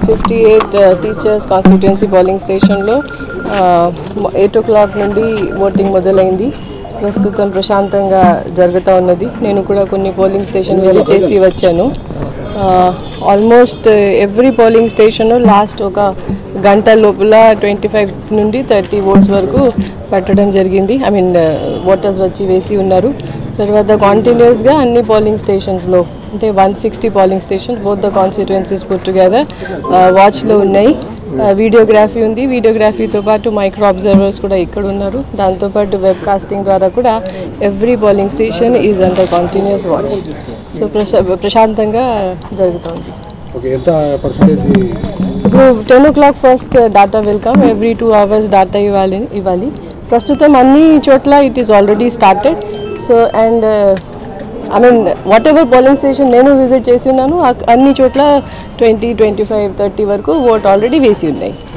fifty eight teachers constituency polling స్టేషన్లో eight o'clock నుండి voting మొదలైంది ప్రస్తుతం ప్రశాంతంగా జరుగుతూ ఉన్నది నేను కూడా కొన్ని పోలింగ్ స్టేషన్ విజిట్ చేసి వచ్చాను almost every polling station last ఒక గంట లోపల ట్వంటీ ఫైవ్ నుండి థర్టీ ఓట్స్ వరకు పెట్టడం జరిగింది ఐ మీన్ ఓటర్స్ వచ్చి వేసి ఉన్నారు తర్వాత కాంటిన్యూస్గా అన్ని పోలింగ్ స్టేషన్స్లో అంటే one sixty polling station both the constituencies put together వాచ్లో ఉన్నాయి వీడియోగ్రఫీ ఉంది వీడియోగ్రఫీతో పాటు మైక్రో అబ్జర్వర్స్ కూడా ఇక్కడ ఉన్నారు దాంతోపాటు వెబ్ కాస్టింగ్ ద్వారా కూడా every polling station is under continuous watch so ప్రశా ప్రశాంతంగా జరుగుతుంది ఓకే ఎంత పర్సంటేజ్ ఇప్పుడు ten o'clock first data welcome every two hours data ఇవ్వాలి ఇవ్వాలి ప్రస్తుతం అన్ని చోట్ల it is already started so and I mean whatever polling station నేను విజిట్ చేసి ఉన్నాను అక్- అన్ని చోట్ల ట్వంటీ ట్వంటీ ఫైవ్ థర్టీ వరకు ఓట్ ఆల్రెడీ వేసి ఉన్నాయి